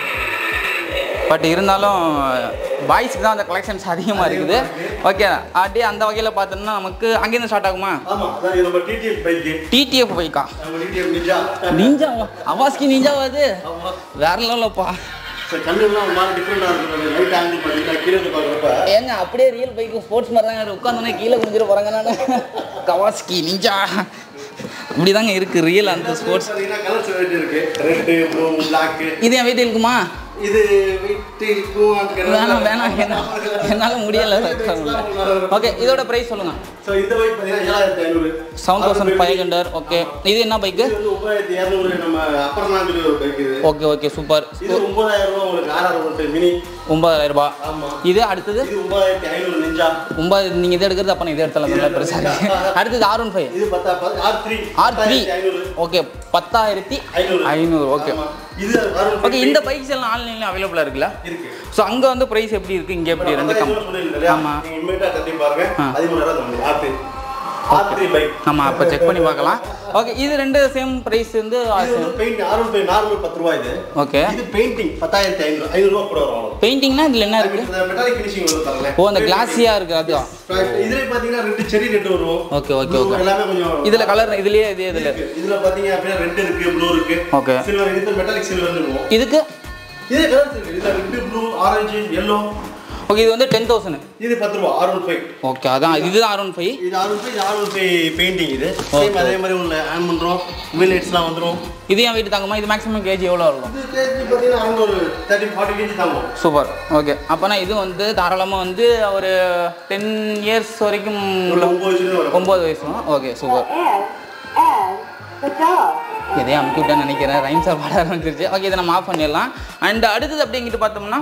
பட் இருந்தாலும் பாய்ஸ்க்கு தான் அந்த கலெக்ஷன்ஸ் அதிகமாக இருக்குது ஓகே அப்படியே அந்த வகையில் பார்த்தோம்னா நமக்கு அங்கேருந்து ஸ்டார்ட் ஆகுமா ஆமா அதான் இது நம்ம டிடிஎஃப் பைக் டிடிஎஃப் பைக்கா நம்ம டிடிஎஃப் நிஞ்சா நிஞ்சா அவாஸ்கி நிஞ்சாவா அது ஆமா வேற லெவலப்பா சார் கண்ணுலாம் ஒரு மாதிரி டிஃப்ரெண்டா இருக்கு லைட் ஆங்கிள் பார்த்தீங்கன்னா கீழே இருந்து பார்க்குறப்ப ஏங்க அப்படியே ரியல் பைக்கு ஸ்போர்ட்ஸ் மாதிரி தாங்க உட்காந்தோன்னே கீழே குடிஞ்சிட போகிறாங்க நான் கவாஸ்கி நிஞ்சா இப்படிதாங்க இருக்கு ரியல் அந்த ஸ்போர்ட்ஸ் பார்த்தீங்கன்னா கலர்ஸ் வெரைட்டி இருக்கு ரெட்டு ப்ளூ பிளாக் இது என் வீட்டு இருக்குமா இது வெயிட் இருக்கும் அதுக்கு வேணாம் வேணாம் என்ன என்னால் முடியல ஓகே இதோட ப்ரைஸ் சொல்லுங்க ஸோ இந்த பைக் பார்த்தீங்கன்னா ஏழாயிரத்தி ஐநூறு seven thousand five hundred okay இது என்ன பைக்கு இது வந்து ஒன்பதாயிரத்தி இரநூறு நம்ம அப்பர்லாம் சொல்லி ஒரு பைக் இது ஓகே ஓகே சூப்பர் இது ஒன்பதாயிரம் ரூபா உங்களுக்கு ஆர்ஆர் ஒன் மினி ஒன்பதாயிரம் ரூபாய் ஆமா இது அடுத்தது இது ஒன்பதாயிரத்தி ஐநூறு நிஞ்சா ஒன்பது நீங்கள் இதை எடுக்கிறது அப்போ நான் இதை எடுத்தலாம் நல்லா பெருசாக இருக்கு அடுத்தது ஆர் ஒன் ஃபைவ் இது பத்தா ஆர் த்ரீ ஆர் த்ரீ ஐநூறு ஓகே பத்தாயிரத்தி ஐநூறு ஐநூறு ஓகே ஆமா. இது ஆர் ஓகே இந்த பைக்ஸ் எல்லாம் ஆன்லைனில் அவைலபிளாக இருக்குல்ல இருக்கு ஸோ அங்கே வந்து ப்ரைஸ் எப்படி இருக்குது இங்கே எப்படி ரெண்டு கம் ஆமா. நீங்க இனிமேட்டா தட்டி பாருங்க ஆ. பதிமூணாயிரம் தம்பி R three R three bike ஆமாம் அப்போ செக் பண்ணி பார்க்கலாம் ஓகே இது ரெண்டு சேம் ப்ரைஸ் வந்து இது வந்து paint R one five normal பத்து ரூபாய் இது ஓகே இது பெயிண்டிங் பத்தாயிரத்தி ஐநூறு ஐநூறு ரூபா கூட வரும் அவ்வளவு பெயிண்டிங்னா இதில் என்ன இருக்குது மெட்டாலிக் ஃபினிஷிங் வரும் பாருங்களேன் ஓ அந்த கிளாஸியாக இருக்குது அதுதான் இதுல பாத்தீங்கன்னா ரெண்டு செரி ரெண்டு வரும் ஓகே ஓகே Blue ஓகே எல்லாமே கொஞ்சம் இதில் கலர் இதுலேயே இது இதில் இருக்கு. இதுல பாத்தீங்க அப்படின்னா ரெட் இருக்கு ப்ளூ இருக்கு ஓகே சில்வர் இது மெட்டாலிக் சில்வர் இருக்கும் இதுக்கு இது கலர்ஸ் இருக்கு இதுல red blue orange yellow okay இது வந்து டென் தௌசண்ட் இது பத்து ரூபா ஆர் ஒன் ஃபைவ் ஓகே அதான் இதுதான் ஆர் ஒன் ஃபைவ் இது R one five R one five painting இது சேம் அதே மாதிரி உள்ள ஆன் பண்றோம் வீல் லைட்ஸ்லாம் வந்துரும் இது என் வீட்டு தாங்குமா இது மேக்ஸிமம் கேஜி எவ்வளோ இருக்கும் இது கேஜி பார்த்தீங்கன்னா அரௌண்ட் ஒரு தேர்ட்டி ஃபார்ட்டி கேஜி தாங்கும் சூப்பர் ஓகே அப்போனா இது வந்து தாராளமாக வந்து ஒரு டென் இயர்ஸ் வரைக்கும் உள்ள உள்ள ஒம்பது வயசுல வரும் ஒம்பது வயசு okay super as, as the dog. எதையும் அமுக்கி விட்டேன்னு நினைக்கிறேன் ரைம்ஸாக பாட ஆரம்பிச்சிருச்சு ஓகே இதை நம்ம ஆஃப் பண்ணிடலாம் அண்ட் அடுத்தது அப்படிங்கிட்டு பார்த்தோம்னா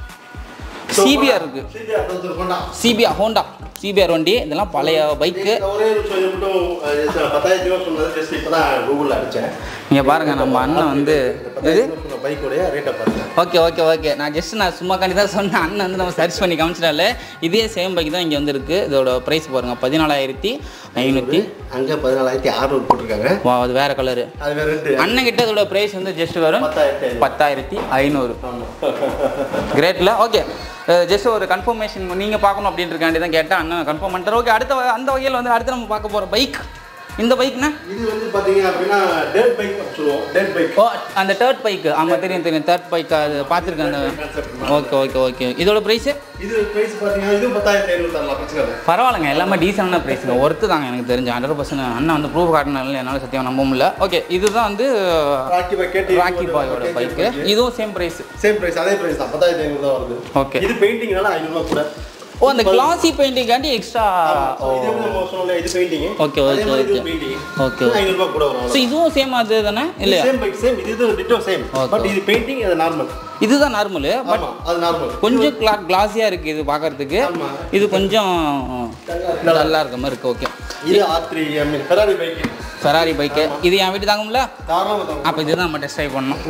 சிபிஆர் இருக்கு CBR thousand Honda CBR Honda CBR வண்டி இதெல்லாம் பழைய பைக்கு ஒரே நிமிஷம் இது மட்டும் அஹ், பத்தாயிரத்தி ரூபா சொன்னது ஜஸ்ட் இப்போ தான் கூகுளில் அடித்தேன் நீங்கள் பாருங்க நம்ம அண்ணன் வந்து இது பைக்கோடைய ரேட்டை பாருங்க ஓகே ஓகே ஓகே நான் ஜஸ்ட் நான் சும்மா கண்டி தான் சொன்னேன் அண்ணன் வந்து நம்ம சர்ச் பண்ணி காமிச்சிட்டால இதே சேம் பைக் தான் இங்கே வந்து இருக்குது இதோட ப்ரைஸ் பாருங்கள் பதினாலாயிரத்தி ஐநூற்றி அங்கே பதினாலாயிரத்தி அறுநூறு போட்டிருக்காங்க வா அது வேறு கலரு அது வேற ரெண்டு அண்ணன் கிட்ட இதோட ப்ரைஸ் வந்து ஜஸ்ட் வரும் பத்தாயிரத்தி ஐநூறு பத்தாயிரத்தி ஐநூறு கிரேட்டில் ஓகே ஜஸ்ட் ஒரு கன்ஃபர்மேஷன் நீங்கள் பார்க்கணும் அப்படின்றக்காண்டி தான் கேட்டேன் அண்ணன் கன்ஃபார்ம் பண்ணிட்டார் ஓகே அடுத்த வ- அந்த வகையில் வந்து அடுத்து நம்ம பார்க்க போகிற பைக் இந்த பைக்னா இது வந்து பார்த்தீங்க அப்படின்னா டேட் பைக் சொல்லுவோம் டேட் பைக் ஓ அந்த தேர்ட் பைக்கு ஆமாம் தெரியும் தெரியும் தேர்ட் பைக் அது பார்த்துருக்கேன் அந்த ஓகே ஓகே ஓகே இதோட ப்ரைஸு இது ப்ரைஸ் பார்த்தீங்கன்னா இது பத்தாயிரத்தி ஐநூறு தரலாம் பிரச்சனை இல்லை பரவாயில்லைங்க எல்லாமே டீசெண்டான ப்ரைஸுங்க ஒர்த்து தாங்க எனக்கு தெரிஞ்சு ஹண்ட்ரட் பர்சன்ட் அண்ணன் வந்து ப்ரூஃப் காட்டினால என்னால் சத்தியம் நம்ப முடியல ஓகே இதுதான் வந்து ராக்கி பைக் கேட்டு ராக்கி பாயோட பைக்கு இதுவும் சேம் ப்ரைஸ் சேம் ப்ரைஸ் அதே ப்ரைஸ் தான் பத்தாயிரத்தி ஐநூறு தான் வருது ஓகே இது பெயிண்டிங்னால ஐநூறுரூவா கூட ஓ அந்த கிளாசி பெயிண்டிங்காண்டி எக்ஸ்ட்ரா ஓ இது வந்து நம்ம சொன்னோம்ல, இது painting Okay, okay, okay. Painting Okay. ஐநூறுரூவா கூட வரும் ஸோ இதுவும் சேம் அது தானே இல்லையா சேம் பைக் சேம் இது இது டிட்டோ சேம் Okay. பட் இது பெயிண்டிங் அது நார்மல் இதுதான் நார்மலு பட் ஆமா அது நார்மல் கொஞ்சம் கிளா கிளாஸியாக இருக்குது இது பார்க்கறதுக்கு ஆமா. இது கொஞ்சம் நல்லா இருக்க மாதிரி இருக்குது ஓகே இது R three I mean Ferrari bike Ferrari bike இது என் வீட்டு தாங்கும்ல தாராளமாக தரும் அப்போ இதுதான் நம்ம டெஸ்ட் ட்ரைவ் பண்ணோம்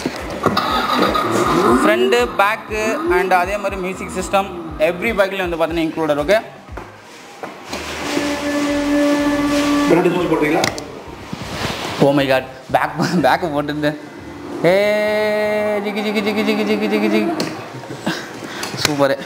ஃப்ரண்ட்டு பேக்கு அண்ட் அதே மாதிரி மியூசிக் சிஸ்டம் எவ்ரி பைக்லேயும் வந்து பார்த்தீங்கன்னா இன்க்ளூடட் ஓகே ரெண்டு சொல்லி போட்டுறீங்களா oh my god back back போட்டுருந்தேன் ஏ ஜிகி ஜிகி ஜிகி ஜிகி ஜிகி ஜிகி ஜிகி சூப்பரு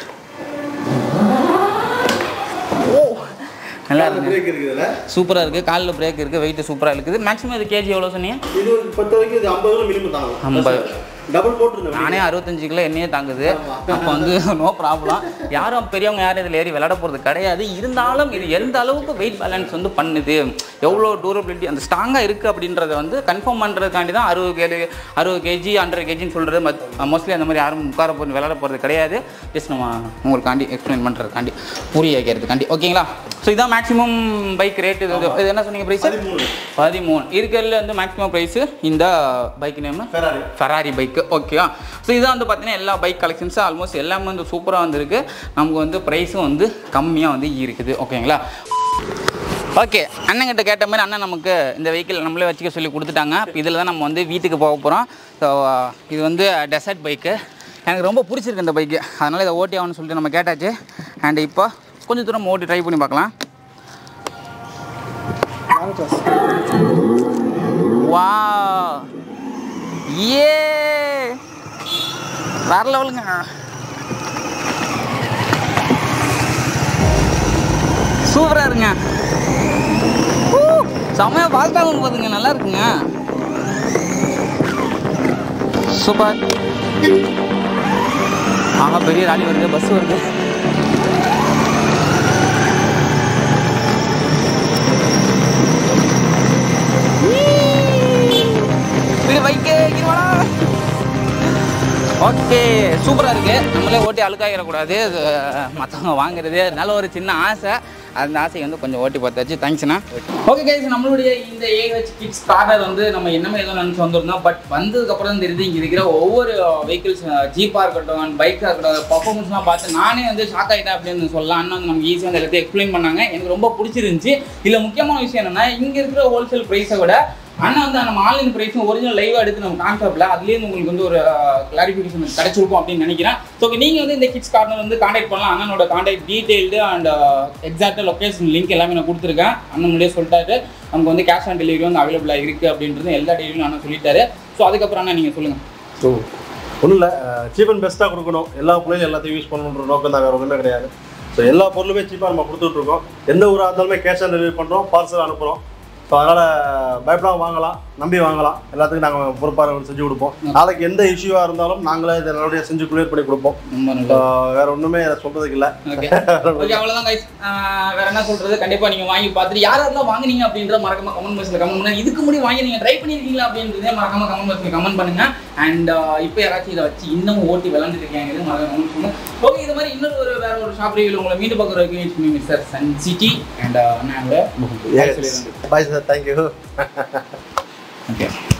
ஓ நல்லா இருக்கு பிரேக் இருக்குதுல்ல சூப்பராக இருக்குது காலில் பிரேக் இருக்குது வெயிட் சூப்பராக இருக்குது மேக்ஸிமம் இது கேஜி எவ்வளோ சொன்னீங்க இது ஒரு பத்து வரைக்கும் இது ஐம்பது கிலோ மினிமம் தாங்க ஐம்பது. டபுள் போட்டுருந்தேன் நானே அறுபத்தஞ்சு கிலோ என்னையே தாங்குது அப்போ வந்து நோ ப்ராப்ளம் யாரும் பெரியவங்க யாரும் இதில் ஏறி விளையாட போகிறது கிடையாது இருந்தாலும் இது எந்த அளவுக்கு வெயிட் பேலன்ஸ் வந்து பண்ணுது எவ்வளோ டூரபிலிட்டி அந்த ஸ்ட்ராங்காக இருக்குது அப்படின்றத வந்து கன்ஃபார்ம் பண்ணுறதுக்காண்டி தான் அறுபது கேஜி அறுபது கேஜி ஹண்ட்ரட் கேஜின்னு சொல்கிறது மோஸ்ட்லி அந்த மாதிரி யாரும் உட்கார போகிறது விளையாட போகிறது கிடையாது ஜஸ்ட் நம்ம உங்களுக்காண்டி எக்ஸ்பிளைன் பண்ணுறதுக்காண்டி புரிய வைக்கிறதுக்காண்டி ஓகேங்களா ஸோ இதான் மேக்ஸிமம் பைக் ரேட் இது இது என்ன சொன்னீங்க ப்ரைஸ் பதிமூணு. பதிமூணு இருக்கிறதுல வந்து மேக்ஸிமம் ப்ரைஸு இந்த bike name Ferrari Ferrari bike ஓகேவா ஸோ இதான் வந்து பார்த்தீங்கன்னா எல்லா பைக் கலெக்ஷன்ஸும் ஆல்மோஸ்ட் எல்லாமே வந்து சூப்பராக வந்திருக்கு நமக்கு வந்து ப்ரைஸும் வந்து கம்மியாக வந்து இருக்குது ஓகேங்களா ஓகே அண்ணங்கிட்ட கேட்ட மாதிரி அண்ணன் நமக்கு இந்த வெஹிக்கிள் நம்மளே வச்சுக்க சொல்லி கொடுத்துட்டாங்க இதில் தான் நம்ம வந்து வீட்டுக்கு போக போகிறோம் ஸோ இது வந்து டெசர்ட் பைக்கு எனக்கு ரொம்ப பிடிச்சிருக்கு இந்த பைக்கு அதனால் இதை ஓட்டி ஆகணும்னு சொல்லிட்டு நம்ம கேட்டாச்சு அண்ட் இப்போ கொஞ்சம் தூரம் ஓட்டி ட்ரை பண்ணி பார்க்கலாம் வா ஏ வேற லெவலுங்க சூப்பரா இருங்க ஊ, செமையா ஃபாஸ்ட்டாகவும் போகுதுங்க நல்லா இருக்குங்க சூப்பர் ஆஹா பெரிய ராலி வருது பஸ் வருது இது பைக்கு இருவாடா ஓகே சூப்பராக இருக்குது நம்மளே ஓட்டி அழுக்காயிடக்கூடாது இது மற்றவங்க வாங்குறது நல்ல ஒரு சின்ன ஆசை அந்த ஆசையை வந்து கொஞ்சம் ஓட்டி பார்த்தாச்சு தேங்க்ஸ்ண்ணா ஓகே கைஸ் நம்மளுடைய இந்த ஏஹெச் கிட்ஸ் கார்னர் வந்து நம்ம என்னமே ஏதோ நினச்சி வந்திருந்தோம் பட் வந்ததுக்கப்புறம் தான் தெரியுது இங்கே இருக்கிற ஒவ்வொரு வெஹிக்கிள்ஸ் ஜீப்பாக இருக்கட்டும் பைக்காக இருக்கட்டும் பர்ஃபார்மன்ஸ்லாம் பார்த்து நானே வந்து ஷாக் ஆகிட்டேன் அப்படின்னு சொல்லலாம் அண்ணா வந்து நமக்கு ஈஸியாக வந்து எல்லாத்தையும் எக்ஸ்பிளைன் பண்ணாங்க எனக்கு ரொம்ப பிடிச்சிருந்துச்சு இதில் முக்கியமான விஷயம் என்னென்னா இங்கே இருக்கிற ஹோல்சேல் ப்ரைஸை விட அண்ணா வந்து நம்ம ஆன்லைன் ப்ரைஸும் ஒரிஜினல் லைவாக எடுத்து நம்ம கான்செப்ட்ல அதுலேருந்து உங்களுக்கு வந்து ஒரு கிளாரிஃபிகேஷன் கிடைச்சிருக்கும் அப்படின்னு நினைக்கிறேன் ஸோ நீங்கள் வந்து இந்த கிட்ஸ் கார்னர் வந்து காண்டாக்ட் பண்ணலாம் அண்ணனோட காண்டாக்ட் டீட்டெயில்டு அண்ட் எக்ஸாக்டாக லொக்கேஷன் லிங்க் எல்லாமே நான் கொடுத்துருக்கேன் அண்ணன் முன்னாடியே சொல்லிட்டாரு நமக்கு வந்து கேஷ் ஆன் டெலிவரி வந்து அவைலபிளாக இருக்குது அப்படின்றது எல்லா டெலிவரியும் அண்ணன் சொல்லிட்டாரு ஸோ அதுக்கப்புறம் அண்ணா நீங்கள் சொல்லுங்கள் ஸோ ஒன்றும் இல்லை சீப் அண்ட் பெஸ்ட்டாக கொடுக்கணும் எல்லா பொருளையும் எல்லாத்தையும் யூஸ் பண்ணணுன்ற நோக்கம் தான் வேறு ஒன்றுமே கிடையாது ஸோ எல்லா பொருளுமே சீப்பாக நம்ம கொடுத்துட்ருக்கோம் எந்த ஊராக இருந்தாலுமே கேஷ் ஆன் டெலிவரி பண்ணுறோம் பார்சல் அனுப்புகிறோம் ஸோ அதனால் பயப்படாம வாங்கலாம் நம்பி வாங்கலாம் எல்லாத்துக்கும் நாங்கள் பொறுப்பாக செஞ்சு கொடுப்போம் நாளைக்கு எந்த இஷ்யூவாக இருந்தாலும் நாங்களே இதை நல்லபடியாக செஞ்சு கிளியர் பண்ணி கொடுப்போம் ரொம்ப So, நல்லா வேற ஒன்றுமே சொல்கிறதுக்கு இல்லை ஓகே ஓகே அவ்வளோதான் கைஸ் வேற என்ன சொல்றது கண்டிப்பா நீங்க வாங்கி பார்த்துட்டு யார் யாரெல்லாம் வாங்குனீங்க அப்படின்ற மறக்காம கமெண்ட் பாக்ஸ்ல கமெண்ட் பண்ணுங்க இதுக்கு முன்னாடி வாங்கி நீங்க ட்ரை பண்ணிருக்கீங்களா அப்படின்றதே மறக்காம கமெண்ட் பாக்ஸ்ல கமெண்ட் பண்ணுங்க அண்ட் இப்போ யாராச்சும் இதை வச்சு இன்னும் ஓட்டி விளாண்டுட்டு இருக்காங்க மறக்காம கமெண்ட் பண்ணுங்க ஓகே இது மாதிரி இன்னொரு ஒரு வேற ஒரு ஷாப் ரிவியூல உங்களை மீண்டும் பார்க்குற வரைக்கும் மிஸ்டர் சன் சிட்டி அண்ட் நான் பாய் சார் தேங்க்யூ ஓகே